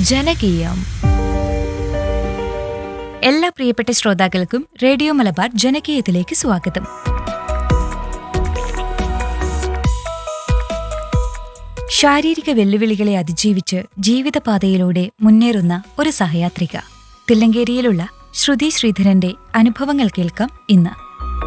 ജനകീയം എല്ലാ പ്രിയപ്പെട്ട ശ്രോതാക്കൾക്കും റേഡിയോ മലബാർ ജനകീയത്തിലേക്ക് സ്വാഗതം ശാരീരിക വെല്ലുവിളികളെ അതിജീവിച്ച് ജീവിതപാതയിലൂടെ മുന്നേറുന്ന ഒരു സഹയാത്രിക തില്ലങ്കേരിയിലുള്ള ശ്രുതി ശ്രീധരന്റെ അനുഭവങ്ങൾ കേൾക്കാം ഇന്ന്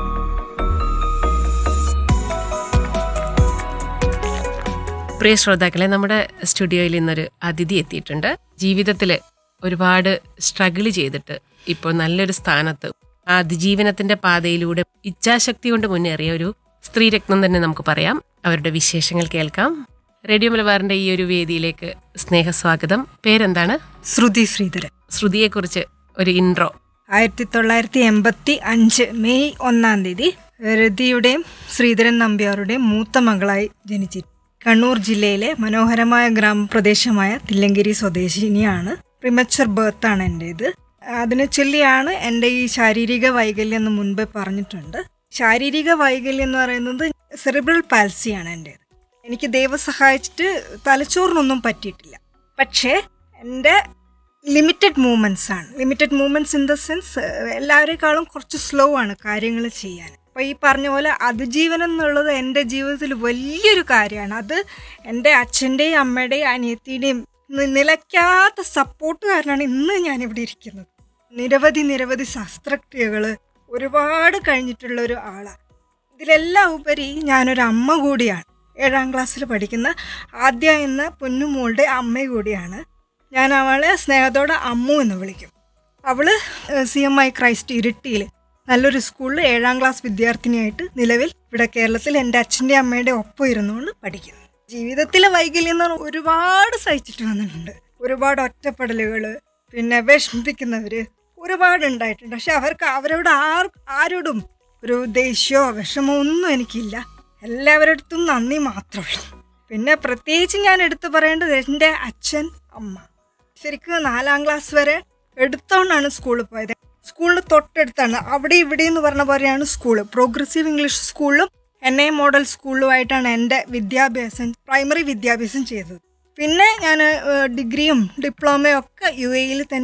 പ്രിയ ശ്രോതാക്കളെ നമ്മുടെ സ്റ്റുഡിയോയിൽ ഇന്നൊരു അതിഥി എത്തിയിട്ടുണ്ട് ജീവിതത്തിൽ ഒരുപാട് സ്ട്രഗിൾ ചെയ്തിട്ട് ഇപ്പോൾ നല്ലൊരു സ്ഥാനത്ത് ആ അതിജീവനത്തിന്റെ പാതയിലൂടെ ഇച്ഛാശക്തി കൊണ്ട് മുന്നേറിയ ഒരു സ്ത്രീരത്നം തന്നെ നമുക്ക് പറയാം അവരുടെ വിശേഷങ്ങൾ കേൾക്കാം റേഡിയോ മലബാറിന്റെ ഈ ഒരു വേദിയിലേക്ക് സ്നേഹസ്വാഗതം പേരെന്താണ് ശ്രുതി ശ്രീധരൻ ശ്രുതിയെക്കുറിച്ച് ഒരു ഇൻട്രോ ആയിരത്തി തൊള്ളായിരത്തി എൺപത്തി അഞ്ച് മെയ് ഒന്നാം തീയതി രതിയുടെയും ശ്രീധരൻ നമ്പ്യാരുടെയും മൂത്ത മകളായി ജനിച്ചു കണ്ണൂർ ജില്ലയിലെ മനോഹരമായ ഗ്രാമപ്രദേശമായ തില്ലങ്കേരി സ്വദേശിനിയാണ് പ്രിമച്ചർ ബർത്താണ് എൻ്റേത് അതിനെ ചൊല്ലിയാണ് എൻ്റെ ഈ ശാരീരിക വൈകല്യം എന്ന് മുൻപേ പറഞ്ഞിട്ടുണ്ട് ശാരീരിക വൈകല്യം എന്ന് പറയുന്നത് സെറിബ്രൽ പാൽസിയാണ് എൻ്റേത് എനിക്ക് ദൈവം സഹായിച്ചിട്ട് തലച്ചോറിനൊന്നും പറ്റിയിട്ടില്ല പക്ഷേ എൻ്റെ ലിമിറ്റഡ് മൂവ്മെൻറ്റ്സ് ആണ് limited movements in the sense എല്ലാവരെക്കാളും കുറച്ച് സ്ലോ ആണ് കാര്യങ്ങൾ ചെയ്യാൻ അപ്പോൾ ഈ പറഞ്ഞ പോലെ അതിജീവനം എന്നുള്ളത് എൻ്റെ ജീവിതത്തിൽ വലിയൊരു കാര്യമാണ് അത് എൻ്റെ അച്ഛൻ്റെയും അമ്മയുടെയും അനിയത്തിയുടെയും നി- നിലയ്ക്കാത്ത സപ്പോർട്ട് കാരണമാണ് ഇന്ന് ഞാനിവിടെ ഇരിക്കുന്നത് നിരവധി നിരവധി ശസ്ത്രക്രിയകൾ ഒരുപാട് കഴിഞ്ഞിട്ടുള്ള ഒരു ആളാണ് ഇതിലെല്ലാം ഉപരി ഞാനൊരു അമ്മ കൂടിയാണ് ഏഴാം ക്ലാസ്സിൽ പഠിക്കുന്ന ആദ്യ എന്ന പൊന്നുമോളുടെ അമ്മ കൂടിയാണ് ഞാൻ അവളെ സ്നേഹത്തോടെ അമ്മു എന്ന് വിളിക്കും അവള് സി എം ഐ ക്രൈസ്റ്റ് ഇരിട്ടിയിൽ നല്ലൊരു സ്കൂളിൽ ഏഴാം ക്ലാസ് വിദ്യാർത്ഥിനിയായിട്ട് നിലവിൽ ഇവിടെ കേരളത്തിൽ എൻ്റെ അച്ഛൻ്റെ അമ്മയുടെ ഒപ്പം ഇരുന്നുകൊണ്ട് പഠിക്കുന്നു ജീവിതത്തിലെ വൈകല്യം എന്ന് പറഞ്ഞാൽ ഒരുപാട് സഹിച്ചിട്ട് വന്നിട്ടുണ്ട് ഒരുപാട് ഒറ്റപ്പെടലുകൾ പിന്നെ വിഷമിപ്പിക്കുന്നവര് ഒരുപാട് ഉണ്ടായിട്ടുണ്ട് പക്ഷെ അവർക്ക് അവരോട് ആർ ആരോടും ഒരു ദേഷ്യമോ വിഷമോ ഒന്നും എനിക്കില്ല എല്ലാവരുടെ അടുത്തും നന്ദി മാത്രമേ ഉള്ളൂ പിന്നെ പ്രത്യേകിച്ച് ഞാൻ എടുത്തു പറയേണ്ടത് എൻ്റെ അച്ഛൻ അമ്മ ശരിക്കും നാലാം ക്ലാസ് വരെ എടുത്തോണ്ടാണ് സ്കൂളിൽ പോയത് സ്കൂളിൽ തൊട്ടടുത്താണ് അവിടെ ഇവിടെ എന്ന് പറഞ്ഞ പോലെയാണ് സ്കൂൾ പ്രോഗ്രസീവ് ഇംഗ്ലീഷ് സ്കൂളിലും എൻ ഐ മോഡൽ സ്കൂളിലുമായിട്ടാണ് എൻ്റെ വിദ്യാഭ്യാസം പ്രൈമറി വിദ്യാഭ്യാസം ചെയ്തത് പിന്നെ ഞാൻ ഡിഗ്രിയും ഡിപ്ലോമയും ഒക്കെ യു എയിൽ തന്നെ